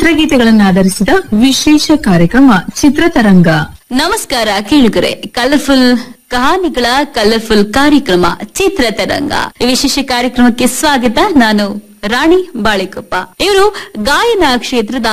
ಚಿತ್ರಗೀತೆಗಳನ್ನು ಆಧರಿಸಿದ ವಿಶೇಷ ಕಾರ್ಯಕ್ರಮ ಚಿತ್ರತರಂಗ ನಮಸ್ಕಾರ ಕೇಳುಗರೆ ಕಲರ್ಫುಲ್ ಕಹಾನಿಗಳ ಕಲರ್ಫುಲ್ ಕಾರ್ಯಕ್ರಮ ಚಿತ್ರತರಂಗ ಈ ವಿಶೇಷ ಕಾರ್ಯಕ್ರಮಕ್ಕೆ ಸ್ವಾಗತ ನಾನು ರಾಣಿ ಬಾಳಿಕೊಪ್ಪ ಇವರು ಗಾಯನ ಕ್ಷೇತ್ರದ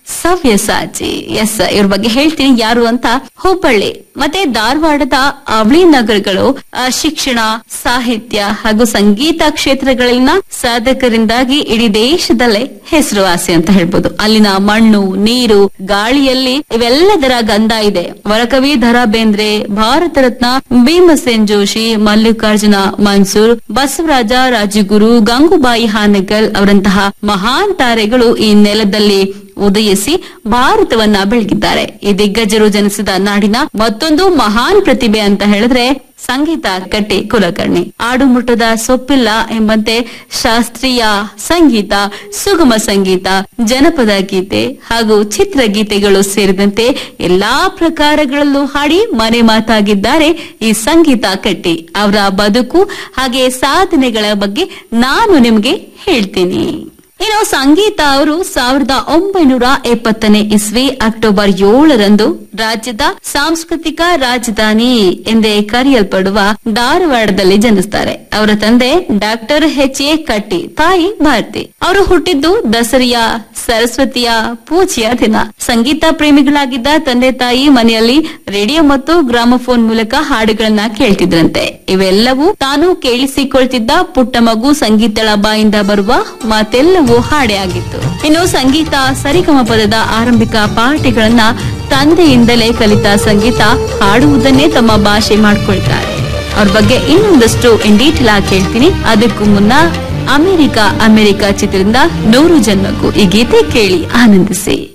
ಸವ್ಯಸಾಚಿ ಎಸ್ ಇವ್ರ ಬಗ್ಗೆ ಹೇಳ್ತೀನಿ ಯಾರು ಅಂತ ಹುಬ್ಬಳ್ಳಿ ಮತ್ತೆ ಧಾರವಾಡದ ಅವಳಿ ನಗರಗಳು ಆ, ಶಿಕ್ಷಣ ಸಾಹಿತ್ಯ ಹಾಗೂ ಸಂಗೀತ ಕ್ಷೇತ್ರಗಳಲ್ಲಿನ ಸಾಧಕರಿಂದಾಗಿ ಇಡೀ ದೇಶದಲ್ಲೇ ಹೆಸರುವಾಸಿ ಅಂತ ಹೇಳ್ಬೋದು ಅಲ್ಲಿನ ಮಣ್ಣು ನೀರು ಗಾಳಿಯಲ್ಲಿ ಇವೆಲ್ಲದರ ಗಂಧ ಇದೆ ವರಕವಿ ಧರಾ ಬೇಂದ್ರೆ ಭಾರತ ರತ್ನ ಭೀಮಸೇನ್ ಜೋಶಿ ಮಲ್ಲಿಕಾರ್ಜುನ ಮನ್ಸೂರ್ ಬಸವರಾಜ ರಾಜಗುರು ಗಂಗೂಬಾಯಿ ಹಾನಗಲ್ ಅವರಂತಹ ಮಹಾನ್ ತಾರೆಗಳು ಈ ನೆಲದಲ್ಲಿ ಉದಯಿಸಿ ಭಾರತವನ್ನ ಬೆಳಗಿದ್ದಾರೆ ಈ ದಿಗ್ಗಜರು ಜನಿಸಿದ ನಾಡಿನ ಮತ್ತೊಂದು ಮಹಾನ್ ಪ್ರತಿಭೆ ಅಂತ ಹೇಳಿದ್ರೆ ಸಂಗೀತ ಕಟ್ಟಿ ಕುಲಕರ್ಣಿ ಆಡುಮುಟ್ಟದ ಸೊಪ್ಪಿಲ್ಲ ಎಂಬಂತೆ ಶಾಸ್ತ್ರೀಯ ಸಂಗೀತ ಸುಗಮ ಸಂಗೀತ ಜನಪದ ಗೀತೆ ಹಾಗೂ ಚಿತ್ರಗೀತೆಗಳು ಸೇರಿದಂತೆ ಎಲ್ಲಾ ಪ್ರಕಾರಗಳಲ್ಲೂ ಹಾಡಿ ಮನೆ ಮಾತಾಗಿದ್ದಾರೆ ಈ ಸಂಗೀತ ಕಟ್ಟಿ ಅವರ ಬದುಕು ಹಾಗೆ ಸಾಧನೆಗಳ ಬಗ್ಗೆ ನಾನು ನಿಮ್ಗೆ ಹೇಳ್ತೀನಿ ಇನ್ನು ಸಂಗೀತ ಅವರು ಸಾವಿರದ ಒಂಬೈನೂರ ಎಪ್ಪತ್ತನೇ ಇಸ್ವಿ ಅಕ್ಟೋಬರ್ ಏಳರಂದು ರಾಜ್ಯದ ಸಾಂಸ್ಕೃತಿಕ ರಾಜಧಾನಿ ಎಂದೇ ಕರೆಯಲ್ಪಡುವ ಧಾರವಾಡದಲ್ಲಿ ಜನಿಸ್ತಾರೆ ಅವರ ತಂದೆ ಡಾಕ್ಟರ್ ಎಚ್ ಎ ಕಟ್ಟಿ ತಾಯಿ ಭಾರತಿ ಅವರು ಹುಟ್ಟಿದ್ದು ದಸರಿಯ ಸರಸ್ವತಿಯ ಪೂಜೆಯ ದಿನ ಸಂಗೀತ ಪ್ರೇಮಿಗಳಾಗಿದ್ದ ತಂದೆ ತಾಯಿ ಮನೆಯಲ್ಲಿ ರೇಡಿಯೋ ಮತ್ತು ಗ್ರಾಮಫೋನ್ ಮೂಲಕ ಹಾಡುಗಳನ್ನ ಕೇಳ್ತಿದ್ರಂತೆ ಇವೆಲ್ಲವೂ ತಾನು ಕೇಳಿಸಿಕೊಳ್ತಿದ್ದ ಪುಟ್ಟ ಮಗು ಸಂಗೀತಳ ಬಾಯಿಂದ ಬರುವ ಮಾತೆಲ್ಲವೂ ಹಾಡೇ ಆಗಿತ್ತು ಇನ್ನು ಸಂಗೀತ ಸರಿಗಮ ಪದದ ಆರಂಭಿಕ ಪಾಠಗಳನ್ನ ತಂದೆಯಿಂದಲೇ ಕಲಿತ ಸಂಗೀತ ಹಾಡುವುದನ್ನೇ ತಮ್ಮ ಭಾಷೆ ಮಾಡ್ಕೊಳ್ತಾರೆ ಅವ್ರ ಬಗ್ಗೆ ಇನ್ನೊಂದಷ್ಟು ಇನ್ ಡೀಟೇಲ್ ಆಗಿ ಹೇಳ್ತೀನಿ ಅದಕ್ಕೂ ಮುನ್ನ ಅಮೆರಿಕ ಅಮೆರಿಕ ಚಿತ್ರದಿಂದ ನೂರು ಜನ್ಮಕ್ಕೂ ಈ ಗೀತೆ ಕೇಳಿ ಆನಂದಿಸಿ